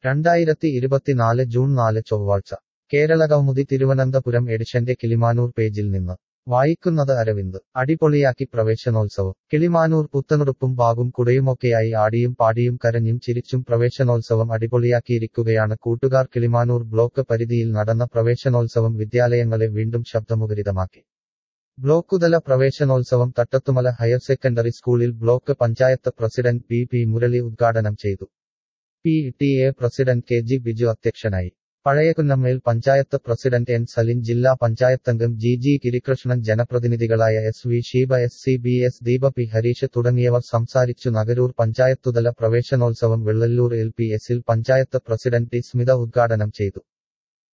രണ്ടായിരത്തി ഇരുപത്തിനാല് ജൂൺ നാല് ചൊവ്വാഴ്ച കേരളകൗമുദി തിരുവനന്തപുരം എഡിഷന്റെ കിളിമാനൂർ പേജിൽ നിന്ന് വായിക്കുന്നത് അരവിന്ദ് അടിപൊളിയാക്കി പ്രവേശനോത്സവം കിളിമാനൂർ പുത്തനുടുപ്പും ബാഗും കുടയുമൊക്കെയായി ആടിയും പാടിയും കരഞ്ഞും ചിരിച്ചും പ്രവേശനോത്സവം അടിപൊളിയാക്കിയിരിക്കുകയാണ് കൂട്ടുകാർ കിളിമാനൂർ ബ്ലോക്ക് പരിധിയിൽ നടന്ന പ്രവേശനോത്സവം വിദ്യാലയങ്ങളെ വീണ്ടും ശബ്ദമുഖരിതമാക്കി ബ്ലോക്കുതല പ്രവേശനോത്സവം തട്ടത്തുമല ഹയർ സെക്കൻഡറി സ്കൂളിൽ block panchayat president P P Murali ഉദ്ഘാടനം ചെയ്തു P T A president K G Biju അധ്യക്ഷനായി പഴയകുന്നമ്മേൽ പഞ്ചായത്ത് പ്രസിഡന്റ് എൻ സലിൻ ജില്ലാ പഞ്ചായത്തംഗം ജി ജി ഗിരികൃഷ്ണൻ ജനപ്രതിനിധികളായ S V Sheeba S C B S Deepa P Hareesh തുടങ്ങിയവർ സംസാരിച്ചു നഗരൂർ പഞ്ചായത്തുതല പ്രവേശനോത്സവം വെള്ളല്ലൂർ എൽ പി എസിൽ പഞ്ചായത്ത് പ്രസിഡന്റ് ടി സ്മിത ഉദ്ഘാടനം ചെയ്തു